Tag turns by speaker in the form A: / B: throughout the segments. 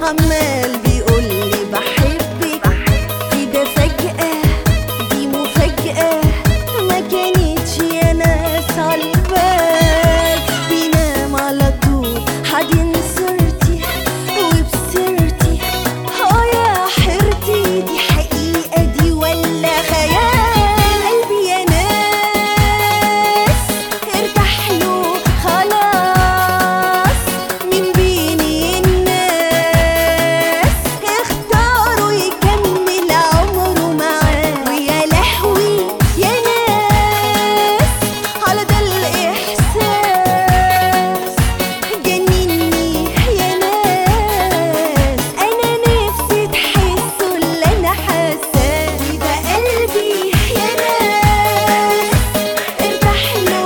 A: عمال بيقولي بحبك كده فجأة دي مفاجأة ما كانتش يا ناس عالبال بينام على طول حدين صرتي وبسرتي اه يا حيرتي دي حقيقة دي ولا خيال قلبي يا ناس ارتاح له خلاص من بين الناس اختاروا يكمل عمره معاه ويا لهوي يا ناس على ده الإحساس جنني يا ناس أنا نفسي تحسوا اللي أنا حاساه ده قلبي يا ناس ارتاح له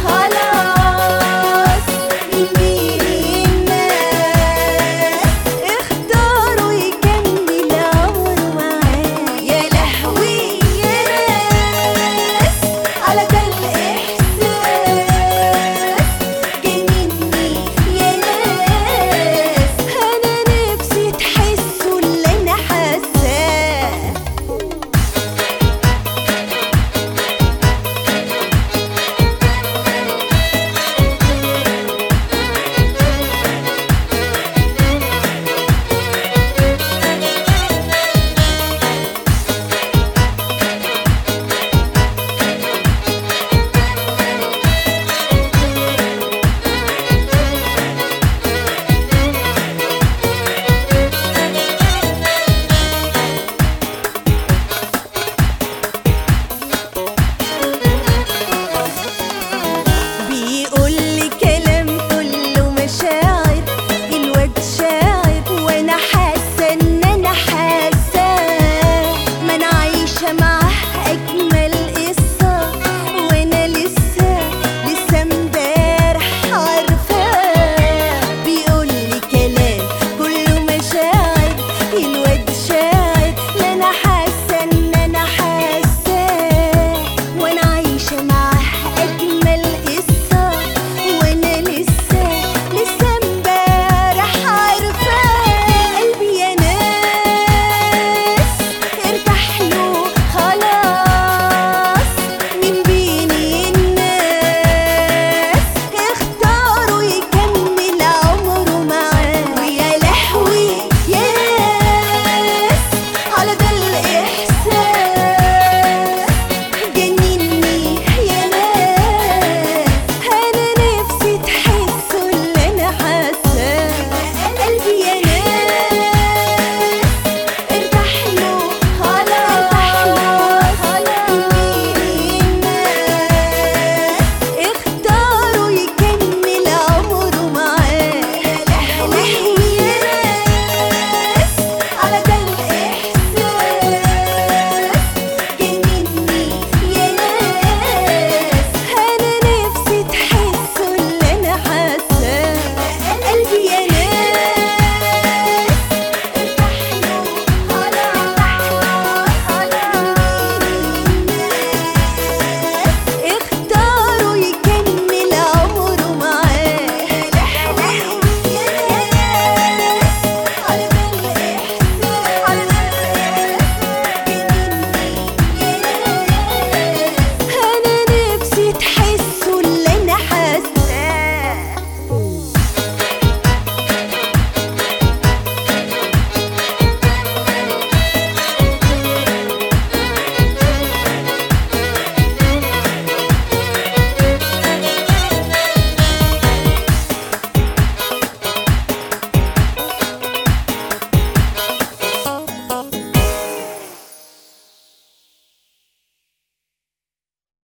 A: خلاص من بين الناس اختاروا يكمل عمره معاه يا لهوي يا ناس على ده الإحساس جنني يا ناس أنا نفسي تحسوا اللي أنا حاساه بيقول لي كلام كله مشاعر الواد شاعر وانا حاسه ان انا حاسه ما انا عايشه معاه اجمل قصه وانا لسه لسه امبارح عارفاه بيقول لي كلام كله مشاعر الواد شاعر